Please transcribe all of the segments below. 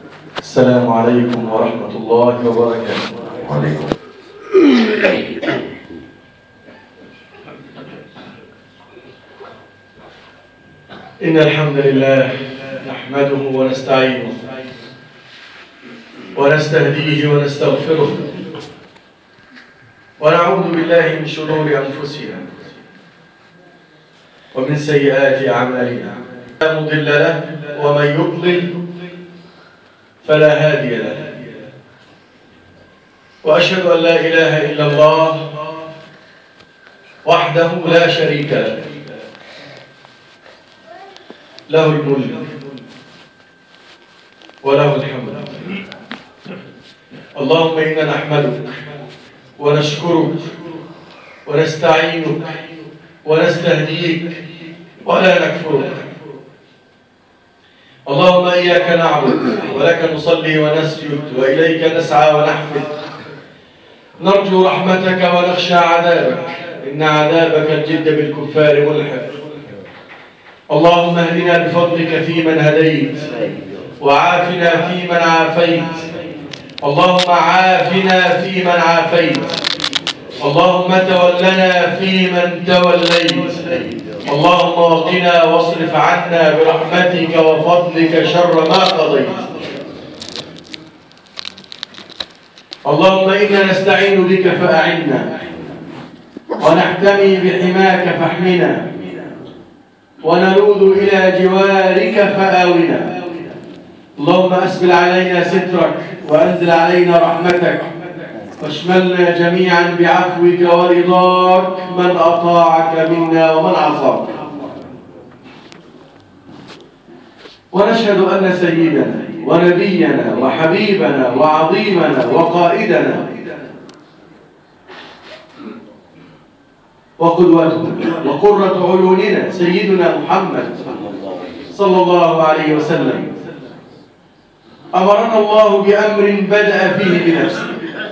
السلام عليكم ورحمة الله وبركاته وعليكم إن الحمد لله نحمده ونستعينه ونستهديه ونستغفره ونعوذ بالله من شرور أنفسنا ومن سيئات أعمالنا لا مضل له ومن يضلل فلا هادي له وأشهد أن لا إله إلا الله وحده لا شريك له له الملك وله الحمد اللهم إنا نحمدك ونشكرك ونستعينك ونستهديك ولا نكفرك اللهم إياك نعبد ولك نصلي ونسجد وإليك نسعى ونحفظ نرجو رحمتك ونخشى عذابك إن عذابك الجد بالكفار ملحق اللهم اهدنا بفضلك فيمن هديت وعافنا فيمن عافيت اللهم عافنا فيمن عافيت اللهم تولنا فيمن توليت اللهم وقنا واصرف عنا برحمتك وفضلك شر ما قضيت اللهم إنا نستعين بك فأعنا ونحتمي بحماك فاحمنا ونلوذ إلى جوارك فآونا اللهم أسبل علينا سترك وأنزل علينا رحمتك واشملنا جميعا بعفوك ورضاك من أطاعك منا ومن عصاك ونشهد أن سيدنا ونبينا وحبيبنا وعظيمنا وقائدنا وقدوتنا وقرة عيوننا سيدنا محمد صلى الله عليه وسلم أمرنا الله بأمر بدأ فيه بنفسه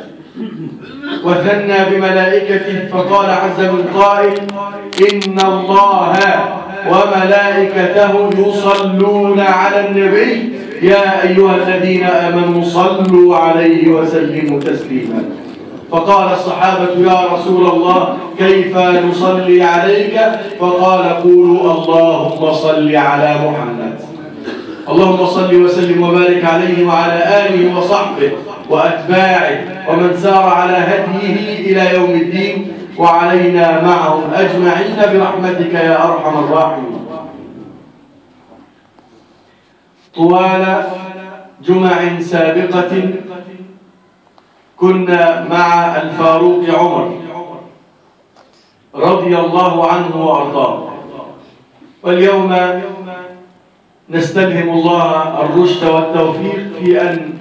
وثنى بملائكته فقال عز من قائل إن الله وملائكته يصلون على النبي يا أيها الذين آمنوا صلوا عليه وسلموا تسليما فقال الصحابة يا رسول الله كيف نصلي عليك فقال قولوا اللهم صل على محمد اللهم صل وسلم وبارك عليه وعلى آله وصحبه وأتباعه ومن سار على هديه إلى يوم الدين وعلينا معهم أجمعين برحمتك يا أرحم الراحمين طوال جمع سابقة كنا مع الفاروق عمر رضي الله عنه وأرضاه واليوم نستلهم الله الرشد والتوفيق في أن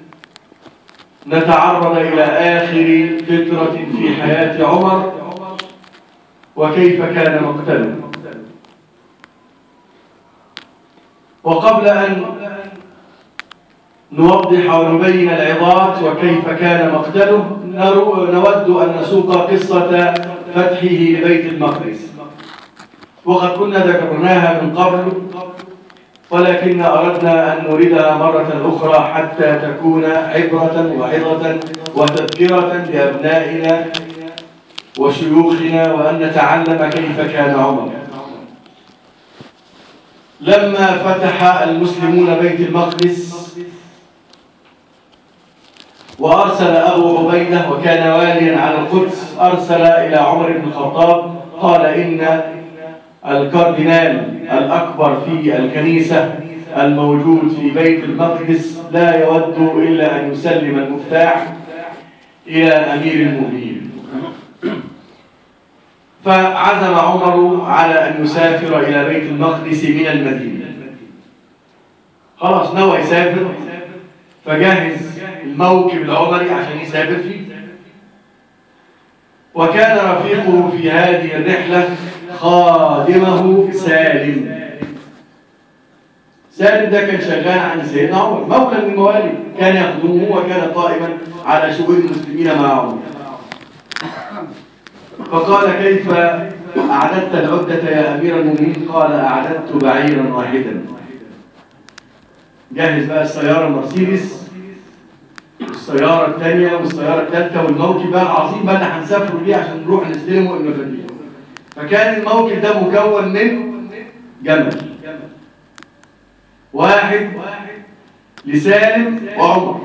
نتعرض إلى آخر فترة في حياة عمر وكيف كان مقتله وقبل أن نوضح ونبين العظات وكيف كان مقتله نود أن نسوق قصة فتحه لبيت المقدس وقد كنا ذكرناها من قبل ولكن أردنا أن نريدها مرة أخرى حتى تكون عبرة وعظة وتذكرة لأبنائنا وشيوخنا وأن نتعلم كيف كان عمر لما فتح المسلمون بيت المقدس وأرسل أبو عبيدة وكان واليا على القدس أرسل إلى عمر بن الخطاب قال إن الكاردينال الأكبر في الكنيسة الموجود في بيت المقدس لا يود إلا أن يسلم المفتاح إلى أمير المؤمنين فعزم عمر على أن يسافر إلى بيت المقدس من المدينة خلاص نوى يسافر فجهز الموكب العمري عشان يسافر فيه وكان رفيقه في هذه الرحلة خادمه سالم سالم ده كان شغال عند سيدنا عمر مولى من الموالي كان يخدمه وكان قائما على شؤون المسلمين مع عمر فقال كيف أعددت العدة يا أمير المؤمنين قال أعددت بعيرا واحدا جهز بقى السيارة المرسيدس السيارة الثانية والسيارة الثالثة والموكب بقى العظيم بقى اللي هنسافروا بيه عشان نروح نستلمه المفاتيح فكان الموكب ده مكون من جمل واحد لسالم وعمر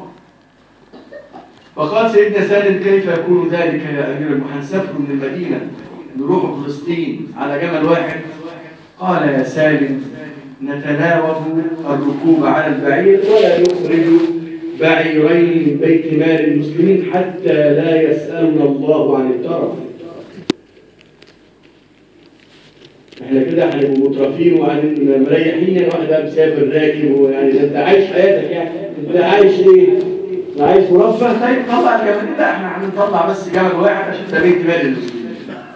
فقال سيدنا سالم كيف يكون ذلك يا أمير المؤمنين هنسافر من المدينة نروح فلسطين على جمل واحد قال يا سالم نتناوب الركوب على البعير ولا يخرج بعيرين من بيت مال المسلمين حتى لا يسألنا الله عن الترف احنا كده هنبقوا مترفين وعن مريحين يعني واحد بقى مسافر راكب ويعني ده انت عايش حياتك يعني انت عايش ايه؟ عايش مرفه طيب طلع الجمال لا احنا هنطلع بس جمل واحد عشان ده بيت مال المسلمين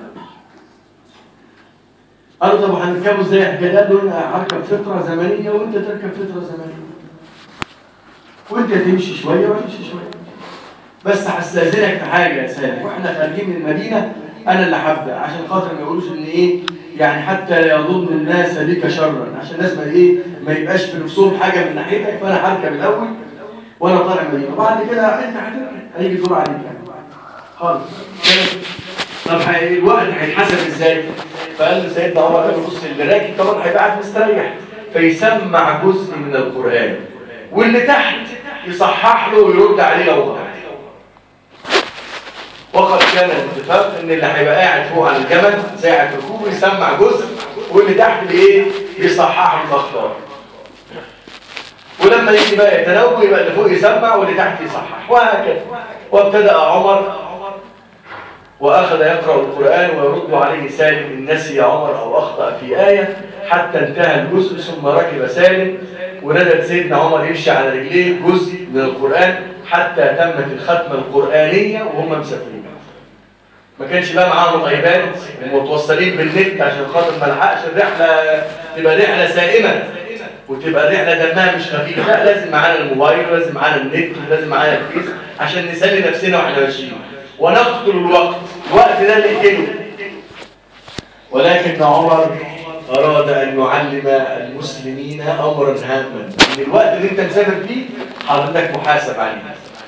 قالوا طب هنركبه ازاي؟ قال له انا هركب فتره زمنيه وانت تركب فتره زمنيه وانت تمشي شويه وتمشي شويه بس هستاذنك في حاجه يا سالم واحنا خارجين من المدينه انا اللي هبدا عشان خاطر ما يقولوش ان ايه يعني حتى لا يظن الناس بك شرا عشان الناس ما ايه ما يبقاش في نفسهم حاجه من ناحيتك فانا هركب الاول وانا طالع من المدينه وبعد كده انت هتركب هيجي دور عليك يعني خالص طب هي- الوقت هيتحسب ازاي؟ فقال له سيدنا عمر قال له بص اللي راكب طبعا هيبقى قاعد مستريح فيسمع جزء من القران واللي تحت يصحح له ويرد عليه لو غلط وقد كان الاتفاق ان اللي هيبقى قاعد فوق على الجبل ساعة ركوبه يسمع جزء واللي تحت بايه يصحح له الاخطاء ولما يجي بقى يتنوي يبقى اللي فوق يسمع واللي تحت يصحح وهكذا وابتدأ عمر وأخذ يقرأ القرآن ويرد عليه سالم إن نسي عمر أو أخطأ في آية حتى انتهى الجزء ثم ركب سالم ونزل سيدنا عمر يمشي على رجليه جزء من القرآن حتى تمت الختمة القرآنية وهم مسافرين ما كانش بقى معاهم غيبات ومتوصلين بالنت عشان خاطر ما نلحقش الرحلة تبقى رحلة سائمة وتبقى الرحلة دمها مش خفيف لا لازم معانا الموبايل ولازم معانا النت ولازم معانا الفيس عشان نسلي نفسنا واحنا ماشيين ونقتل الوقت الوقت ده اللي نقتله ولكن عمر أراد أن يعلم المسلمين أمرا هاما إن الوقت اللي أنت مسافر فيه حضرتك محاسب عليه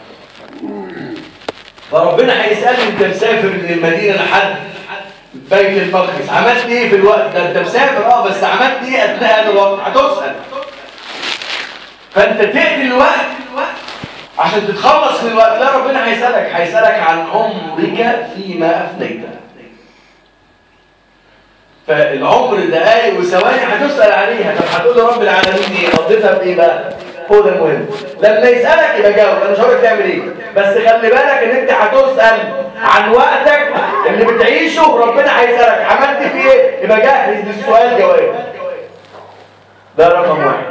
فربنا هيسألني أنت مسافر من المدينة لحد بيت المقدس عملت إيه في الوقت ده أنت مسافر أه بس عملت إيه أثناء هذا الوقت هتسأل فأنت تقتل الوقت عشان تتخلص من الوقت لا ربنا هيسألك هيسألك عن عمرك فيما أفنيته فالعمر دقايق وثواني هتسأل عليها طب هتقول لرب العالمين ايه قضيتها بايه بقى هو ده المهم لما يسألك يبقى جاوب انا مش هقولك تعمل ايه بس خلي بالك ان انت هتسأل عن وقتك اللي بتعيشه ربنا هيسألك عملت فيه ايه يبقى جاهز للسؤال جواب ده رقم واحد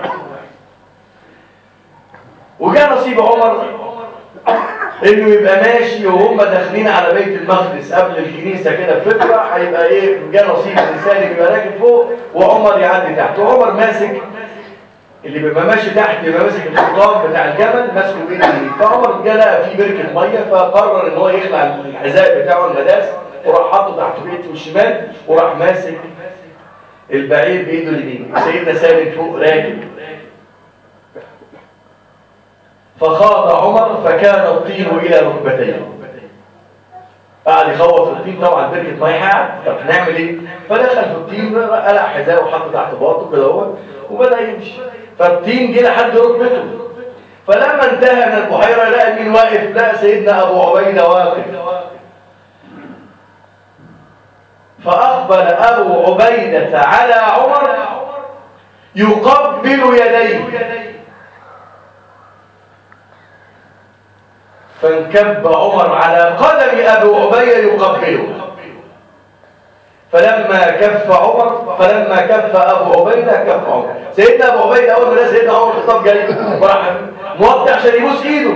وجاء نصيب عمر انه يبقى ماشي وهم داخلين على بيت المقدس قبل الكنيسه كده بفتره هيبقى ايه جاء نصيب الانسان يبقى راكب فوق وعمر يعدي تحت وعمر ماسك اللي بيبقى ماشي تحت يبقى ماسك الحطام بتاع الجبل ماسكه بايده اليمين فعمر جه لقى في بركه ميه فقرر ان هو يخلع الحذاء بتاعه المداس وراح حاطه تحت بيته الشمال وراح ماسك البعير بايده اليمين وسيدنا سالم فوق راكب فخاض عمر فكان الطين الى ركبتيه قعد يخوف في الطين طبعا بركه ميه قاعد طب هنعمل ايه فدخل في الطين قلع حذاءه وحطه تحت باطه كده هو وبدا يمشي فالطين جه لحد ركبته فلما انتهى من البحيره لقى مين واقف لقى سيدنا ابو عبيده واقف فاقبل ابو عبيده على عمر يقبل يديه فانكب عمر على قدم ابو عبيده يقبله فلما كف عمر فلما كف ابو عبيده كف عمر سيدنا ابو عبيده اول ما سيدنا عمر الخطاب جاي وراح موطي عشان يبوس ايده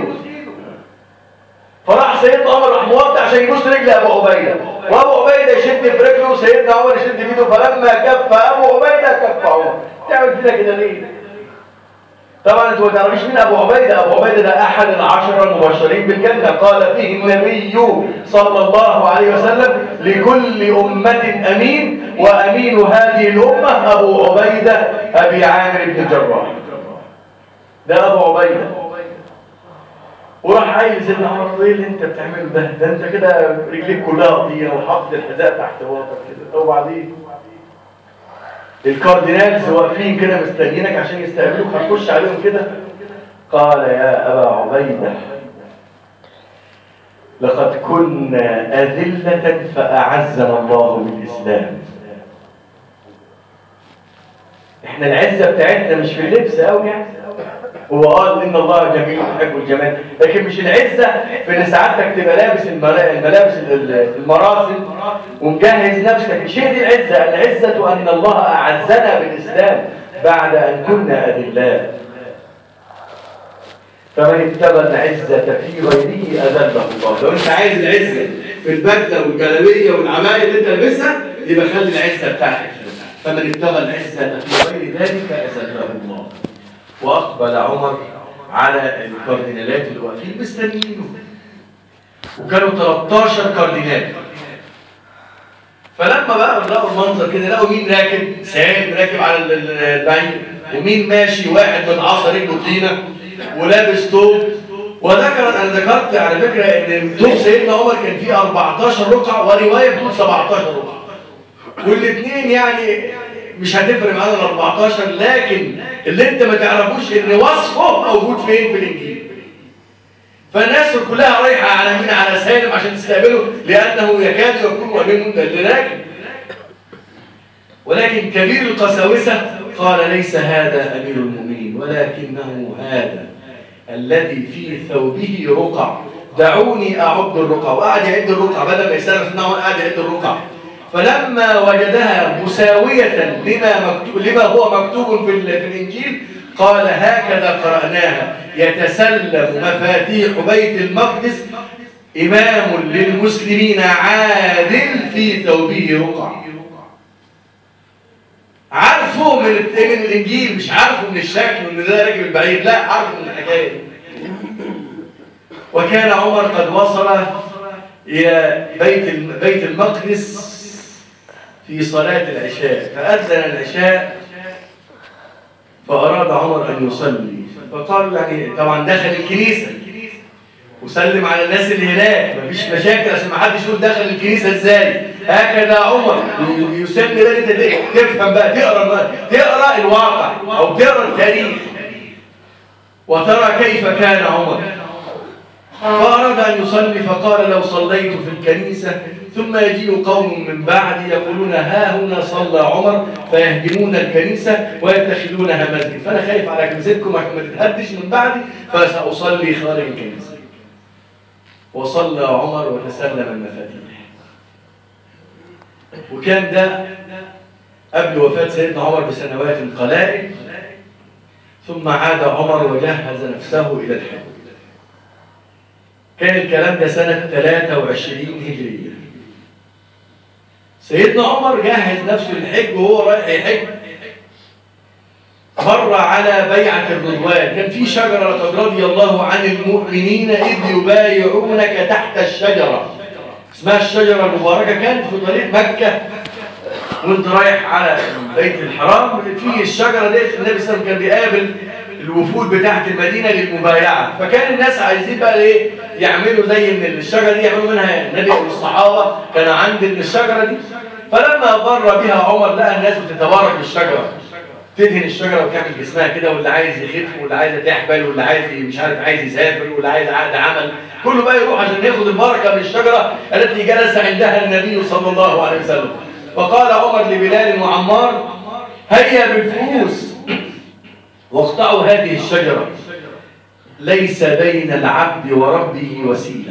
فراح سيدنا عمر راح موطي عشان يبوس رجل ابو عبيده وابو عبيده يشد في رجله وسيدنا عمر يشد في ايده فلما كف ابو عبيده كف عمر تعمل كده كده ليه طبعا انتوا ما تعرفيش مين ابو عبيده ابو عبيده ده احد العشره المبشرين بالجنه قال فيه النبي صلى الله عليه وسلم لكل امه امين وامين هذه الامه ابو عبيده ابي عامر بن الجراح ده ابو عبيده وراح قايل سيدنا عمر ايه اللي انت بتعمله ده ده انت كده رجليك كلها قضيه وحاطط الحذاء تحت واطك كده وبعدين الكاردينالز واقفين كده مستنيينك عشان يستقبلوك هتخش عليهم كده قال يا ابا عبيده لقد كنا أذلة فأعزنا الله بالإسلام احنا العزة بتاعتنا مش في اللبس قوي يعني هو قال ان الله جميل يحب الجمال لكن مش العزة في ان سعادتك تبقى لابس الملابس المراسم ومجهز نفسك مش هي دي العزة العزة ان الله اعزنا بالاسلام بعد ان كنا اذلاء فمن ابتغى العزة في غيره أذله الله لو أنت عايز العزة في البدلة والجلابية والعماية اللي أنت لابسها يبقى خلي العزة بتاعتك فمن ابتغى العزة في غير ذلك أذله الله وأقبل عمر على الكاردينالات اللي واقفين مستنيينه وكانوا 13 كاردينال فلما بقى لقوا المنظر كده لقوا مين راكب سالم راكب على البعير ومين ماشي واحد من عصا رجله طينه ولابس توب وذكر انا ذكرت على فكره ان توب سيدنا عمر كان فيه 14 رقعه وروايه بتقول 17 رقعه والاثنين يعني مش هتفرق معانا ال 14 لكن اللي انت ما تعرفوش ان وصفه موجود فين في الانجيل فالناس كلها رايحه على مين على سالم عشان تستقبله لانه يكاد يكون منهم اللي راكب ولكن كبير القساوسه قال ليس هذا امير المؤمنين ولكنه هذا الذي في ثوبه رقع دعوني أعد الرقع وقعد يعد الرقع بدل ما يسرف انه قاعد يعد الرقع فلما وجدها مساوية لما, مكتوب لما هو مكتوب في, في الإنجيل قال هكذا قرأناها يتسلم مفاتيح بيت المقدس إمام للمسلمين عادل في ثوبه رقع عارفه من من الانجيل مش عارفه من الشكل وان ده راكب البعير لا عارفه من الحكايه وكان عمر قد وصل الى بيت بيت المقدس في صلاه العشاء فاذن العشاء فاراد عمر ان يصلي فقال يعني طبعا دخل الكنيسه وسلم على الناس اللي هناك مفيش مشاكل عشان ما حدش يقول دخل الكنيسه ازاي هكذا عمر يسمي ده انت تفهم بقى تقرا بقى تقرا الواقع او تقرا التاريخ وترى كيف كان عمر فأراد أن يصلي فقال لو صليت في الكنيسة ثم يجيء قوم من بعدي يقولون ها هنا صلى عمر فيهدمون الكنيسة ويتخذونها مسجد فأنا خايف على كنيستكم عشان ما تتهدش من بعدي فسأصلي خارج الكنيسة وصلى عمر وتسلم المفاتيح وكان ده قبل وفاة سيدنا عمر بسنوات قلائل ثم عاد عمر وجهز نفسه إلى الحج كان الكلام ده سنة 23 هجرية سيدنا عمر جهز نفسه للحج وهو رايح يحج مر على بيعة الرضوان كان في شجرة رضي الله عن المؤمنين إذ يبايعونك تحت الشجرة اسمها الشجرة المباركة كانت في طريق مكة وانت رايح على بيت الحرام في الشجرة ديت النبي صلى الله عليه وسلم كان بيقابل الوفود بتاعت المدينة للمبايعة فكان الناس عايزين بقى ايه يعملوا زي ان الشجرة دي يعملوا منها النبي والصحابة كانوا عند الشجرة دي فلما بر بها عمر لقى الناس بتتبارك بالشجرة تدهن الشجرة وتعمل جسمها كده واللي عايز يخف واللي عايز تحبل واللي عايز مش عارف عايز يسافر واللي عايز عقد عمل كله بقى يروح عشان ياخد البركة من الشجرة التي جلس عندها النبي صلى الله عليه وسلم فقال عمر لبلال وعمار هيا بالفلوس واقطعوا هذه الشجرة ليس بين العبد وربه وسيلة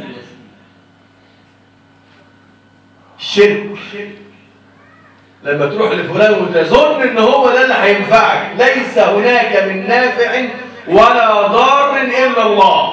شرك لما تروح لفلان وتظن ان هو ده اللي هينفعك ليس هناك من نافع ولا ضار الا الله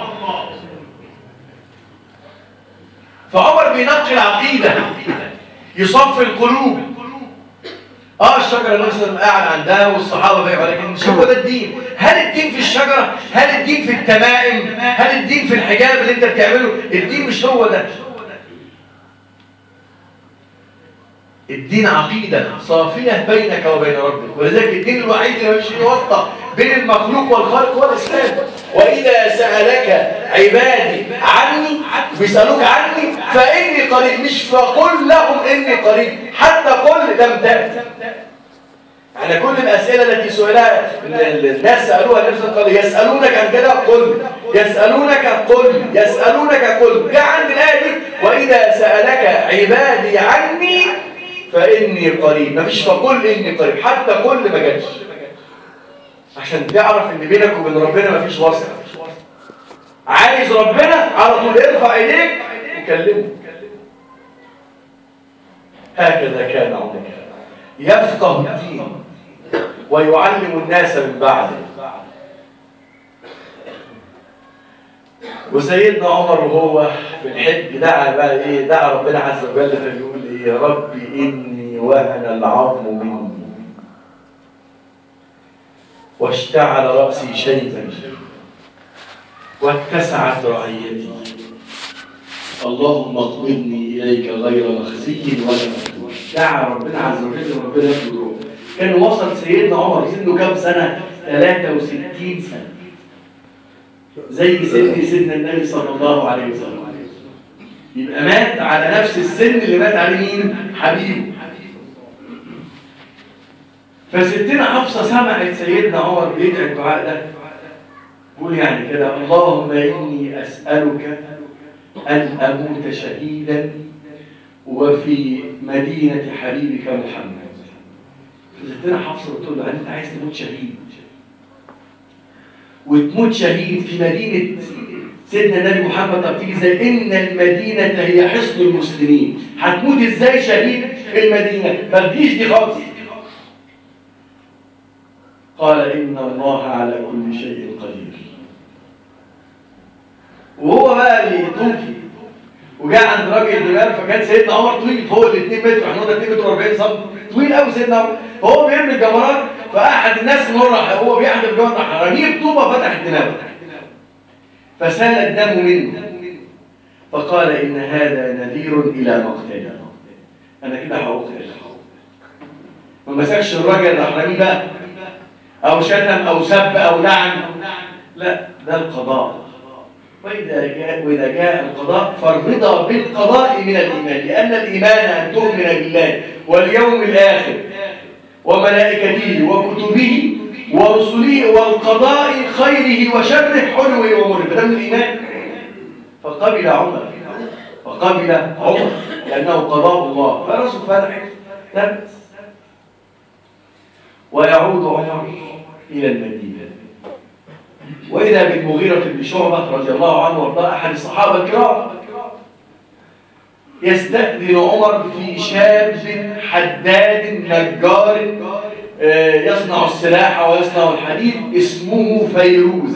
فعمر بينقي العقيده يصفي القلوب اه الشجره مثلا قاعد عندها والصحابه بيعوا لكن مش هو ده الدين هل الدين في الشجره هل الدين في التمائم هل الدين في الحجاب اللي انت بتعمله الدين مش هو ده الدين عقيدة صافية بينك وبين ربك ولذلك الدين الوحيد اللي مش يوطى بين المخلوق والخالق هو الإسلام وإذا سألك عبادي عني بيسألوك عني فإني قريب مش فقل لهم إني قريب حتى قل لم تأتي يعني كل الأسئلة التي سئلها الناس سألوها النبي صلى الله عليه وسلم يسألونك عن كذا قل يسألونك قل يسألونك قل جاء عند الآية دي وإذا سألك عبادي عني فإني قريب مفيش فقل إني قريب حتى قل ما جاتش عشان تعرف إن بينك وبين ربنا مفيش واسطة عايز ربنا على طول ارفع ايديك وكلمه هكذا كان عمر يفقه الدين ويعلم الناس من بعده وسيدنا عمر وهو في الحج دعا بقى ايه دعا ربنا عز وجل فبيقول ايه يا رب اني وهن العظم مني واشتعل راسي شيبا واتسعت رعيتي اللهم اقبضني اليك غير مخزي ولا مفتون دعا ربنا عز وجل ربنا يقبضه كان وصل سيدنا عمر سنه كام سنه 63 سنه زي سن سيدنا النبي صلى الله عليه وسلم يبقى مات على نفس السن اللي مات عليه مين حبيبه فستنا حفصه سمعت سيدنا عمر بيدعي الدعاء ده قول يعني كده اللهم اني اسالك ان اموت شهيدا وفي مدينه حبيبك محمد فستنا حفصه بتقول له انت عايز تموت شهيد وتموت شهيد في مدينة سيدنا النبي محمد طب تيجي ازاي إن المدينة هي حصن المسلمين هتموت ازاي شهيد في المدينة ما تجيش دي خالص قال إن الله على كل شيء قدير وهو بقى بيطوف وجاء عند راجل دماغ فكان سيدنا عمر طويل فوق ال 2 متر احنا قلنا 2 متر 40 سم طويل قوي سيدنا عمر فهو بيرمي الجمرات فاحد الناس مره هو بيحدف الجمرات راح رميه بطوبه فتح الدماغ فسال الدم منه فقال ان هذا نذير الى مقتل انا كده هقتل ما مسكش الراجل راح رميه بقى او شتم او سب او لعن لا ده القضاء وإذا جاء, وإذا جاء القضاء فالرضا بالقضاء من الإيمان لأن الإيمان أن تؤمن بالله واليوم الآخر وملائكته وكتبه ورسله والقضاء خيره وشره حلوه ومره فده من الإيمان فقبل عمر فقبل عمر لأنه قضاء الله فرسول فتح ثبت ويعود عمر إلى المدينة وإذا بالمغيرة بن شعبة رضي الله عنه وارضاه أحد الصحابة الكرام يستأذن عمر في شاب حداد نجار يصنع السلاح ويصنع الحديد اسمه فيروز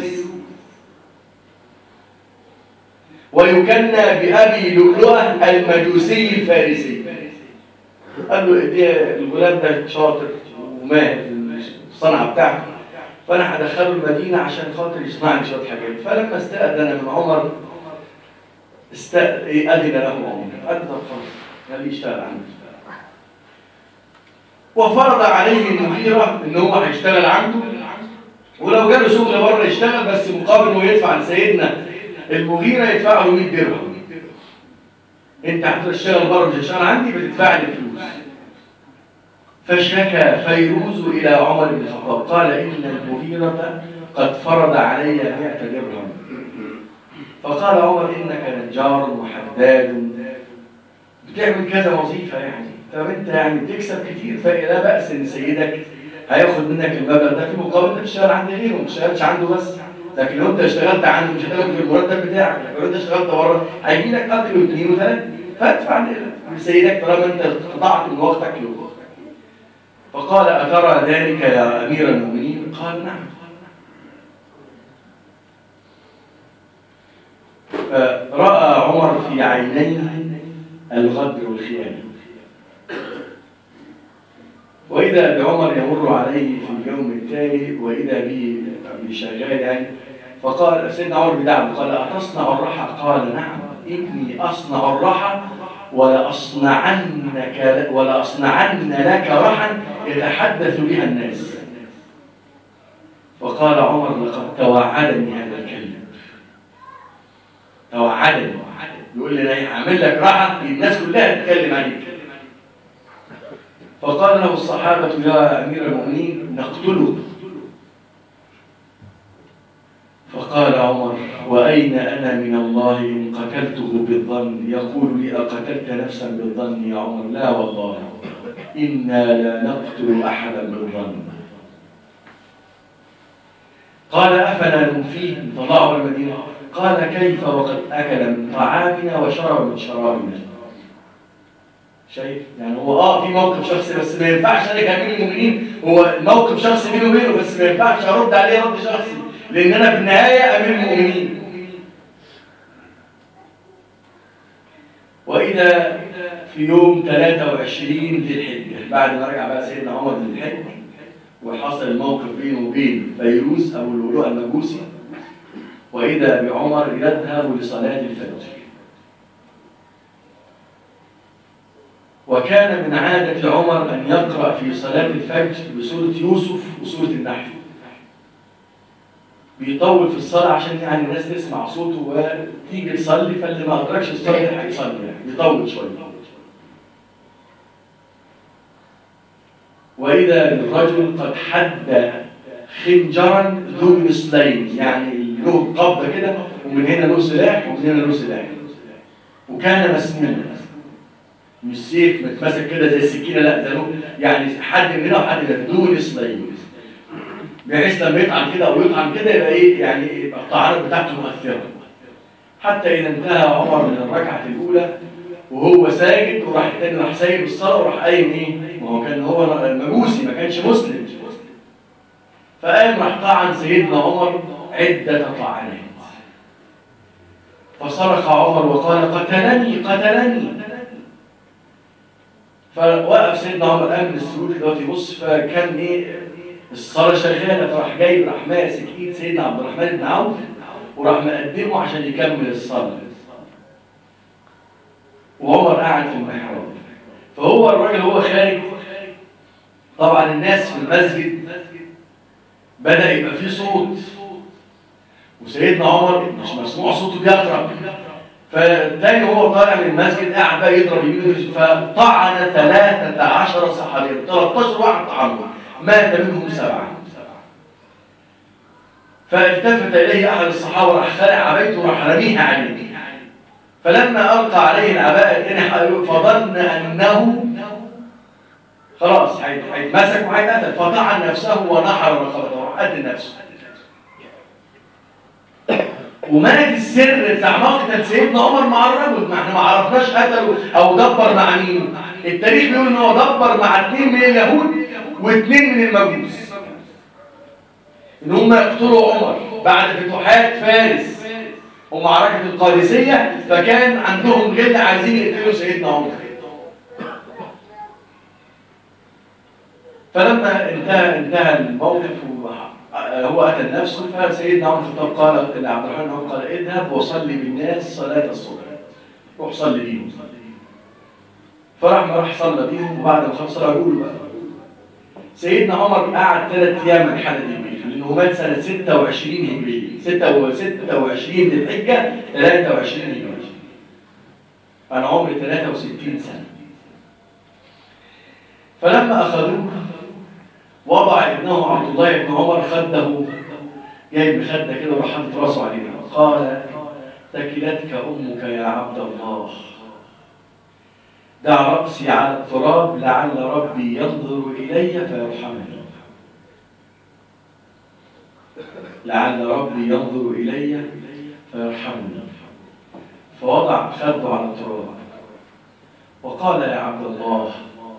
ويكنى بأبي لؤلؤة المجوسي الفارسي قال له إيه الغلام ده شاطر وماهر في الصنعة بتاعته فانا هدخله المدينه عشان خاطر يصنع لي شويه حاجات فلما استاذن من عمر استاذن له عمر قال طب خلاص خليه يشتغل عندي وفرض عليه المغيره ان هو هيشتغل عنده ولو جاله شغل بره يشتغل بس مقابل انه يدفع لسيدنا المغيره يدفع له 100 درهم انت هتشتغل بره مش هتشتغل عندي بتدفع لي فلوس فشكى فيروز إلى عمر بن الخطاب قال إن المغيرة قد فرض علي مئة درهم فقال عمر إنك نجار وحداد بتعمل كذا وظيفة يعني طب أنت يعني بتكسب كتير فلا بأس إن سيدك هياخد منك المبلغ ده في مقابل إنك تشتغل عند غيره ما تشتغلش عنده بس لكن لو أنت اشتغلت عنده مش هتاخد في المرتب بتاعك لكن لو أنت اشتغلت بره هيجي لك قتل واثنين وثلاثة فادفع لسيدك طالما أنت قطعت من وقتك له فقال أترى ذلك يا أمير المؤمنين قال نعم فرأى عمر في عينيه الغدر والخيانة وإذا بعمر يمر عليه في اليوم التالي وإذا به بشغال يعني فقال سيدنا عمر بدعم قال أتصنع الرحى قال نعم إني أصنع الرحى ولأصنعنك ولأصنعن لك رحا يتحدث بها الناس فقال عمر لقد توعدني هذا الكلب توعدني يقول لي انا هعمل لك راحه الناس كلها تتكلم عليك فقال له الصحابه يا امير المؤمنين نقتله فقال عمر وأين أنا من الله إن قتلته بالظن يقول لي أقتلت نفسا بالظن يا عمر لا والله إنا لا نقتل أحدا بالظن قال أفلا ننفيه طلعوا المدينة قال كيف وقد أكل من طعامنا وشرب من شرابنا شايف يعني هو اه في موقف شخصي بس ما ينفعش انا كامير المؤمنين هو الموقف شخصي بيني وبينه بس ما ينفعش ارد عليه رد شخصي لان انا في النهايه امير المؤمنين واذا في يوم 23 ذي الحجه بعد ما رجع بقى سيدنا عمر ذي الحجه وحصل الموقف بينه وبين فيروز ابو اللؤلؤ المجوسي واذا بعمر يذهب لصلاه الفجر وكان من عادة عمر أن يقرأ في صلاة الفجر بسورة يوسف وسورة النحل بيطول في الصلاة عشان يعني الناس تسمع صوته وتيجي تصلي فاللي ما أدركش الصلاة يلحق يصلي يعني بيطول شوية وإذا بالرجل قد حد خنجرا ذو مثلين يعني له قبضة كده ومن هنا له سلاح ومن هنا له سلاح وكان مسموما مش سيف متمسك كده زي السكينه لا ده له يعني حد من هنا وحد من هنا ذو مثلين بحيث لما يطعن كده او يطعن كده يبقى ايه يعني يبقى الطعنات بتاعته مؤثره حتى اذا انتهى عمر من الركعه الاولى وهو ساجد وراح الثاني راح سايب الصلاه وراح قايم ايه؟ ما هو كان هو المجوسي ما كانش مسلم فقام راح طعن سيدنا عمر عده طعنات فصرخ عمر وقال قتلني قتلني فوقف سيدنا عمر قام من السجود دلوقتي يبص فكان ايه الصلاه شغاله فراح جايب راح ماسك ايد سيدنا عبد الرحمن بن عوف وراح مقدمه عشان يكمل الصلاه وعمر قاعد في المحراب فهو الراجل هو خارج طبعا الناس في المسجد بدا يبقى فيه صوت وسيدنا عمر مش مسموع صوته بيقرب فالتاني هو طالع من المسجد قاعد بقى يضرب يمين فطعن 13 صحابيا 13 واحد طعنه مات منهم سبعه فالتفت اليه احد الصحابه راح خلع عبايته وراح رميها عليه فلما القى عليه العباءه الثاني فظن انه خلاص هيتمسك وهيتقتل فطعن نفسه ونحر رقبته وراح قتل نفسه ومات السر بتاع مقتل سيدنا عمر مع الرجل ما احنا ما عرفناش قتله او دبر مع مين التاريخ بيقول ان هو دبر مع اثنين من اليهود واثنين من المجوس ان هم يقتلوا عمر بعد فتوحات فارس ومعركه القادسيه فكان عندهم غل عايزين يقتلوا سيدنا عمر فلما انتهى انتهى الموقف هو قتل نفسه فسيدنا عمر الخطاب قال لعبد الرحمن قال اذهب وصلي بالناس صلاه الصبح روح صلي بيهم فراح ما راح صلى بيهم وبعد ما خلص صلى يقول بقى سيدنا عمر قعد ثلاث ايام من حلقه البيت لانه مات سنه 26 هجريه 26 ذي الحجه 23 هجريه انا عمري 63 سنه فلما اخذوه وضع ابنه عبد الله بن عمر خده جايب خده كده وراح حاطط راسه عليها قال ثكلتك امك يا عبد الله دع رأسي على التراب لعل ربي ينظر إلي فيرحمني لعل ربي ينظر إلي فيرحمني فوضع خده على التراب وقال يا عبد الله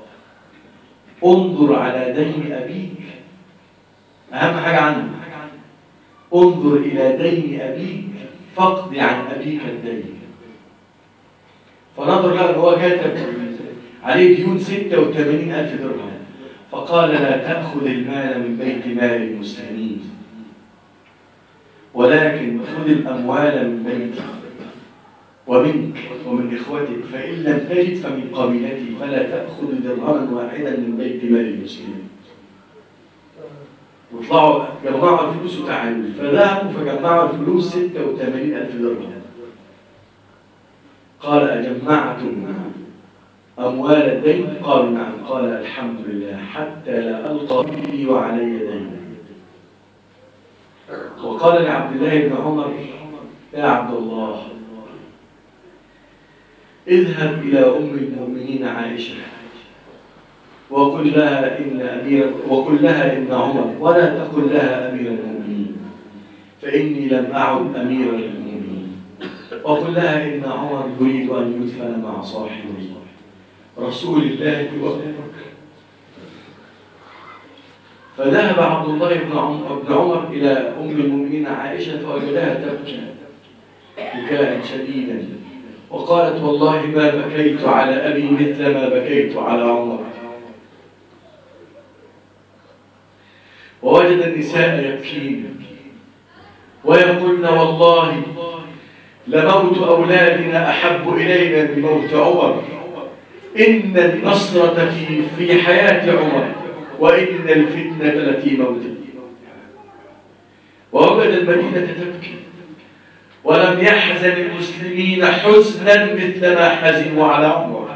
انظر على دين أبيك أهم حاجة عنه انظر إلى دين أبيك فاقض عن أبيك الدين فنظر له هو كاتب عليه ديون 86 ألف درهم فقال لا تأخذ المال من بيت مال المسلمين ولكن خذ الأموال من بيتي ومنك ومن إخوتك فإن لم تجد فمن قبيلتي فلا تأخذ درهما واحدا من بيت مال المسلمين وطلعوا جمعوا الفلوس وتعالوا فذهبوا فجمعوا الفلوس 86 ألف درهم قال أجمعتم أموال الدين قالوا نعم قال الحمد لله حتى لا ألقى بي وعلي دين وقال لعبد الله بن عمر يا عبد الله اذهب إلى أم المؤمنين عائشة وقل لها إن أمير وقل لها إن عمر ولا تقل لها أمير المؤمنين فإني لم أعد أمير المؤمنين وقل لها إن عمر يريد أن يدفن مع صاحبه رسول الله وأبي بكر فذهب عبد الله بن عمر, بن عمر إلى أم المؤمنين عائشة فوجدها تبكي بكاء شديدا وقالت والله ما بكيت على أبي مثل ما بكيت على عمر ووجد النساء يبكين ويقولن والله لموت أولادنا أحب إلينا من موت عمر إن النصرة في في حياة عمر وإن الفتنة التي موته ووجد المدينة تبكي ولم يحزن المسلمين حزنا مثل ما حزنوا على عمر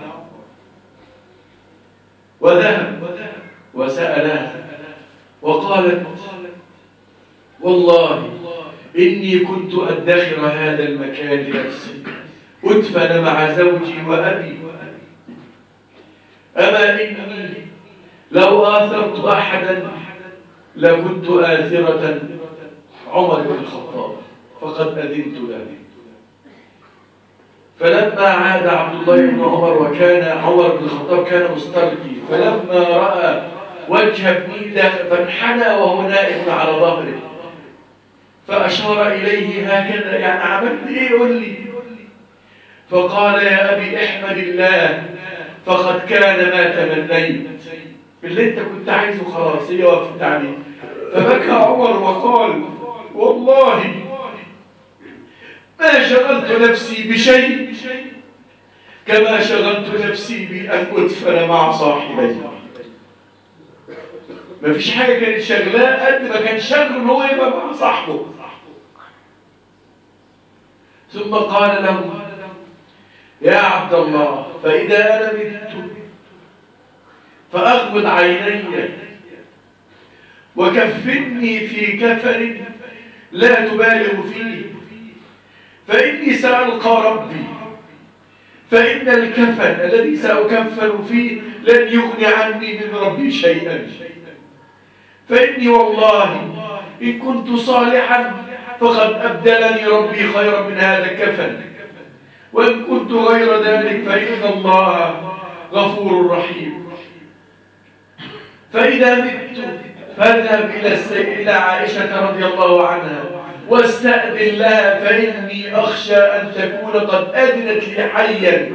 وذهب وسألها وقالت والله إني كنت أدخر هذا المكان لنفسي أدفن مع زوجي وأبي أما إني لو آثرت أحدا لكنت آثرة عمر بن الخطاب فقد أذنت له فلما عاد عبد الله بن عمر وكان عمر بن الخطاب كان مستلقي فلما رأى وجه ابنه فانحنى وهو نائم على ظهره فأشار إليه هكذا يعني عملت إيه قل لي فقال يا أبي احمد الله فقد كان ما تمنيت اللي انت كنت عايزه خلاص هي وقفت عليه فبكى عمر وقال والله ما شغلت نفسي بشيء كما شغلت نفسي بأن أدفن مع صاحبي ما فيش حاجة كانت شغلاه قد ما كان شغل ان هو يبقى مع صاحبه ثم قال له يا عبد الله فإذا أنا مت فأغمض عيني وكفني في كفن لا تبالغ فيه فإني سألقى ربي فإن الكفن الذي سأكفن فيه لن يغني عني من ربي شيئا فإني والله إن كنت صالحا فقد أبدلني ربي خيرا من هذا الكفن وإن كنت غير ذلك فإن الله غفور رحيم فإذا مت فاذهب إلى إلى عائشة رضي الله عنها واستأذن لها فإني أخشى أن تكون قد أذنت لي حيا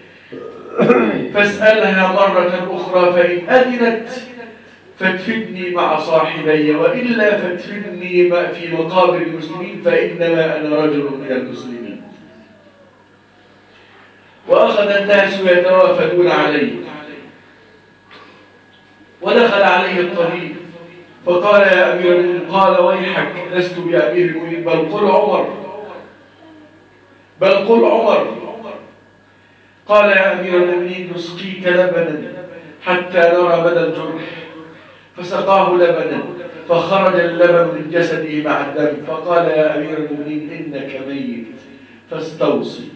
فاسألها مرة أخرى فإن أذنت فادفني مع صاحبي وإلا فادفني في مقابر المسلمين فإنما أنا رجل من المسلمين وأخذ الناس يتوافدون عليه ودخل عليه الطبيب فقال يا أمير المؤمنين قال ويحك لست بأمير المؤمنين بل قل عمر بل قل عمر قال يا أمير المؤمنين نسقيك لبنا حتى نرى مدى الجرح فسقاه لبنا فخرج اللبن من جسده مع الدم فقال يا أمير المؤمنين إنك ميت فاستوصي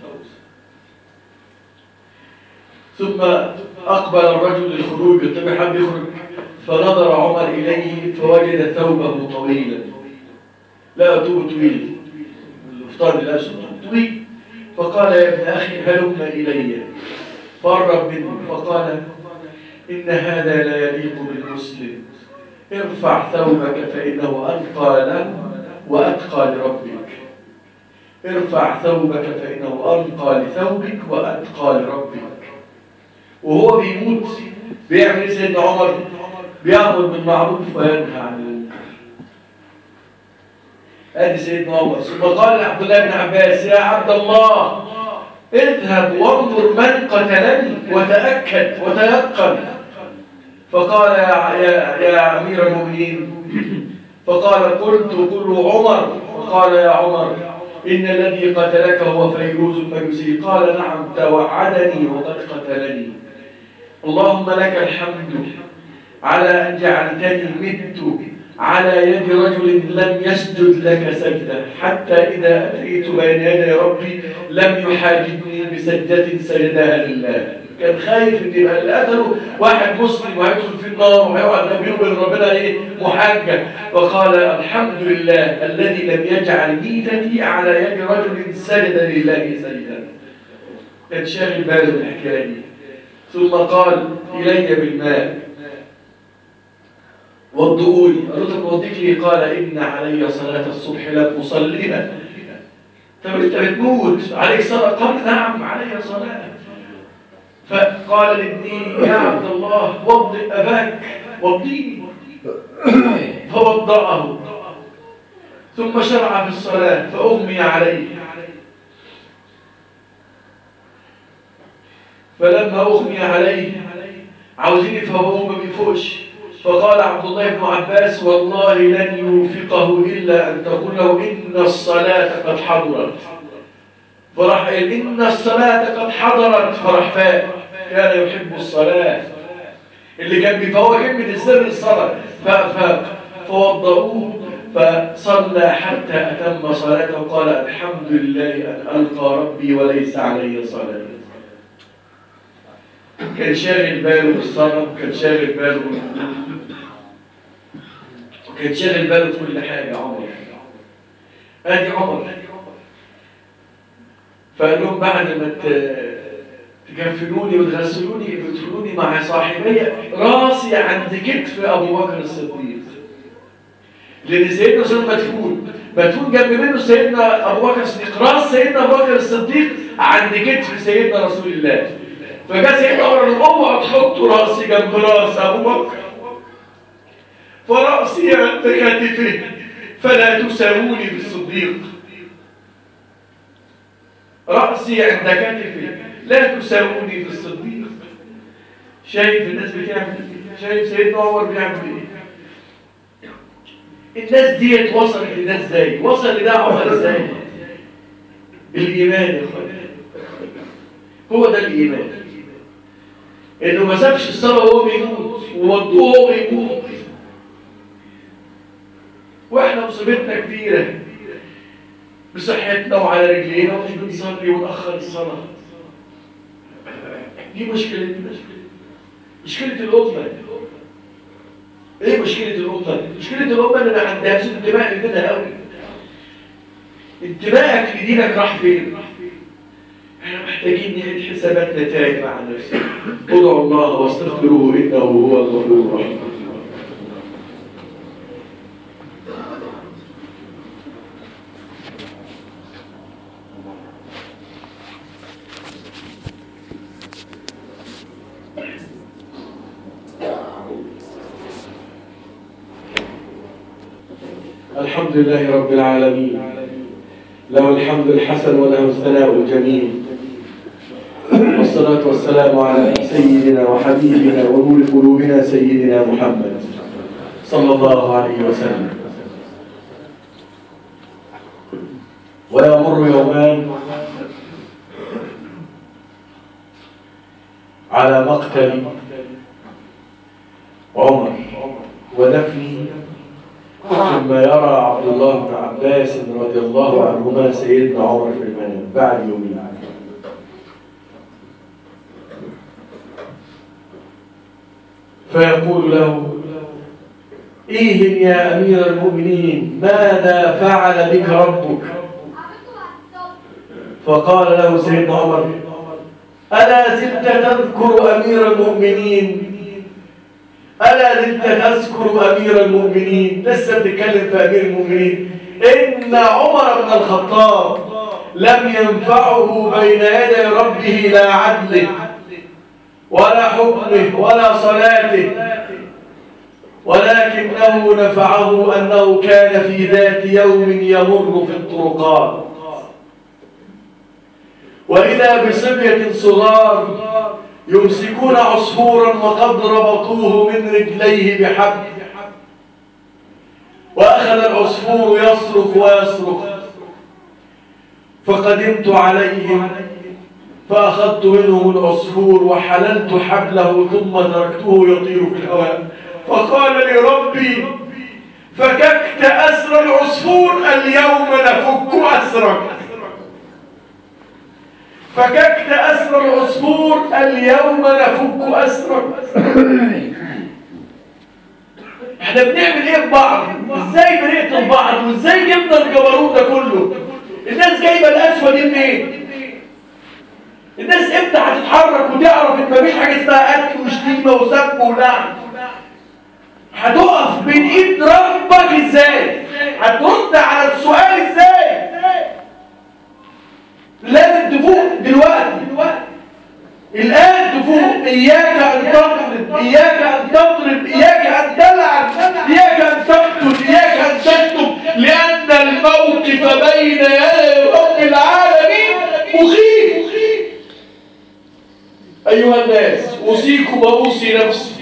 ثم أقبل الرجل للخروج الطبيب حب يخرج فنظر عمر إليه فوجد ثوبه طويلا لا ثوب طويل الافطار للأسف طويل فقال يا ابن أخي هلم إلي فقرب منه فقال إن هذا لا يليق بالمسلم ارفع ثوبك فإنه أنقى له وأتقى لربك ارفع ثوبك فإنه أنقى لثوبك وأتقى لربك وهو بيموت بيعمل سيدنا عمر بيأمر بالمعروف وينهى عن المنكر ادي سيدنا عمر ثم قال لعبد الله بن عباس يا عبد الله اذهب وانظر من قتلني وتأكد وتيقن فقال يا, يا, يا أمير المؤمنين فقال قلت قل عمر فقال يا عمر إن الذي قتلك هو فيروز المجوسي قال نعم توعدني وقد قتلني اللهم لك الحمد على أن جعلتني مت على يد رجل لم يسجد لك سجدة حتى إذا أتيت بين يدي ربي لم يحاجبني بسجدة سجدها لله كان خايف ان يبقى اللي قتله واحد مسلم وهيدخل في النار وهيقعد بينه وبين ربنا ايه محجه وقال الحمد لله الذي لم يجعل ميتتي على يد رجل سجد لله سجدا كان شاغل باله بالحكايه دي ثم قال الي بالماء وضؤوني قالوا طب وضيك لي قال ان علي صلاه الصبح لم اصليها طب انت بتموت عليك صلاه قال نعم علي صلاه فقال لابنه يا عبد الله وضئ أباك وضيني فوضأه ثم شرع في الصلاة فأغمي عليه فلما أغمي عليه عاوزين يفهموه ما بيفوقش فقال عبد الله بن عباس والله لن يوفقه إلا أن تقول له إن الصلاة قد حضرت فراح قال إن الصلاة قد حضرت فراح فاق كان يحب الصلاة اللي كان بيفوق كلمة السر الصلاة فافاق فوضؤوه فصلى حتى أتم صلاته وقال الحمد لله أن ألقى ربي وليس علي صلاة كان شاغل باله بالصلاة كان شاغل باله كان شاغل باله بكل حاجة عمر ادي عمر فقال لهم بعد ما تكفنوني وتغسلوني وتدخلوني مع صاحبي راسي عند كتف ابو بكر الصديق لان سيدنا سيدنا مدفون مدفون جنب منه سيدنا ابو بكر الصديق راس سيدنا ابو بكر الصديق عند كتف سيدنا رسول الله فجاء سيدنا عمر قال اوعوا تحطوا راسي جنب راس ابو بكر فراسي عند كتفه فلا تساووني بالصديق راسي عند كتفه لا تساووني في الصديق شايف الناس بتعمل ايه شايف سيدنا عمر بيعمل ايه الناس ديت وصلت لده ازاي وصل لده عمر ازاي بالايمان يا اخوان هو ده الايمان انه ما سابش الصلاه وهو بيموت وودوه وهو بيموت واحنا مصيبتنا كبيره بصحتنا وعلى رجلينا ومش بنصلي ونأخر الصلاه دي مشكلة مشكلة الأمة ايه مشكلة الأمة؟ مشكلة الأمة ان ما عندهاش انتماء لدينها قوي انتمائك لدينك راح فين؟ احنا محتاجين نعيد حساباتنا تاني مع نفسنا ادعوا الله واستغفروه انه هو الغفور الرحيم الحمد لله رب العالمين له الحمد الحسن وله الثناء الجميل والصلاة والسلام على سيدنا وحبيبنا ونور قلوبنا سيدنا محمد صلى الله عليه وسلم ويمر يومان على مقتل عمر ودفن ثم يرى عبد الله بن عباس رضي الله عنهما سيدنا عمر في المنام بعد يومين فيقول له إيه يا أمير المؤمنين ماذا فعل بك ربك فقال له سيدنا عمر ألا زلت تذكر أمير المؤمنين ألا زلت تذكر أمير المؤمنين لسه بتتكلم في أمير المؤمنين إن عمر بن الخطاب لم ينفعه بين يدي ربه لا عدله ولا حكمه ولا صلاته ولكنه نفعه أنه كان في ذات يوم يمر في الطرقات وإذا بصبية صغار يمسكون عصفورا وقد ربطوه من رجليه بحبل وأخذ العصفور يصرخ ويصرخ فقدمت عليهم فأخذت منهم العصفور وحللت حبله ثم تركته يطير في الهواء فقال لي ربي فككت أسر العصفور اليوم نفك أسرك فككت أسر العصفور اليوم نفك أسرك احنا بنعمل ايه ببعض ازاي بنقتل بعض وازاي جبنا الجبروت ده كله الناس جايبه القسوه دي منين الناس امتى هتتحرك وتعرف ان مفيش حاجه اسمها قتل وشتيمه وسب ولعن هتقف بين ايد ربك ازاي هترد على السؤال ازاي لازم تفوق دلوقتي الآن تفوق إياك أن تضرب إياك أن تضرب إياك أن تلعب إياك أن تقتل إياك أن تكتب لأن الموقف بين يدي رب العالمين مخيف أيها الناس أوصيكم وأوصي نفسي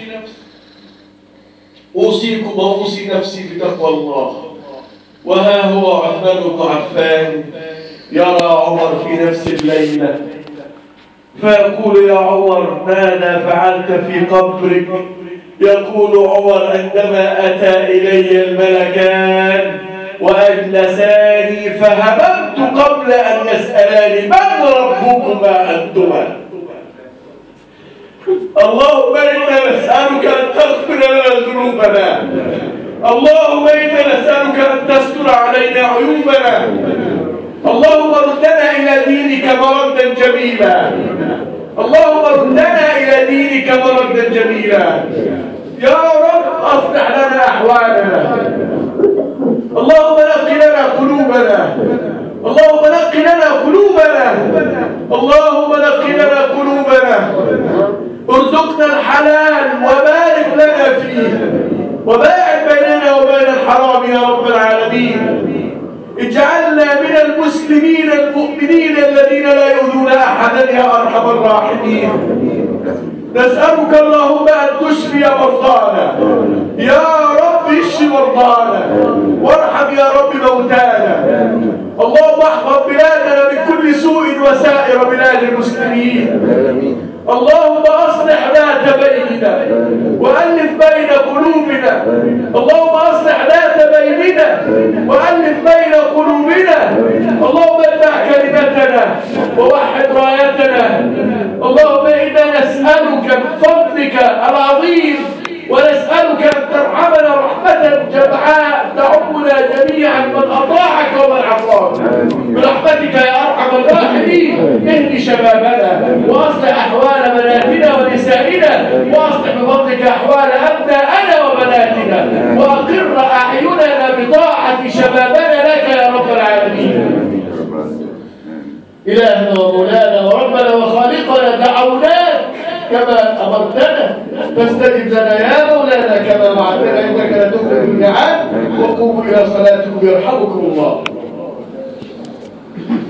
أوصيكم وأوصي نفسي بتقوى الله وها هو عثمان بن عفان يرى عمر في نفس الليلة فيقول يا عمر ماذا فعلت في قبرك يقول عمر عندما أتى إلي الملكان وأجلساني فهببت قبل أن يسألاني من ربكما أنتما اللهم إنا نسألك أن تغفر لنا ذنوبنا اللهم إنا نسألك أن تستر علينا عيوبنا اللهم ردنا إلى دينك مردا جميلا اللهم ردنا إلى دينك مردا جميلا يا رب أصلح لنا أحوالنا اللهم نق لنا قلوبنا اللهم نق لنا قلوبنا اللهم نق لنا قلوبنا ارزقنا الحلال وبارك لنا فيه وباعد بيننا وبين الحرام يا رب العالمين اجعلنا من المسلمين المؤمنين الذين لا يؤذون احدا يا ارحم الراحمين نسألك اللهم أن تشفي مرضانا يا رب اشف مرضانا وارحم يا رب موتانا اللهم احفظ بلادنا من كل سوء وسائر بلاد المسلمين اللهم اصلح ذات بيننا والف بين قلوبنا اللهم اصلح ذات بيننا والف بين قلوبنا اللهم اجمع كلمتنا ووحد رايتنا اللهم انا نسالك بفضلك العظيم ونسألك أن ترحمنا رحمة جمعاء تعمنا جميعا من أطاعك ومن عصاك برحمتك يا أرحم الراحمين اهد شبابنا وأصلح أحوال بناتنا ونسائنا وأصلح بفضلك أحوال أبنائنا وبناتنا وأقر أعيننا بطاعة شبابنا لك يا رب العالمين إلهنا ومولانا وربنا وخالقنا دعوناك كما أمرتنا فاستجب لنا يا مولانا كما وعدتنا إنك لا تخلف الميعاد وقوموا إلى صلاتكم يرحمكم الله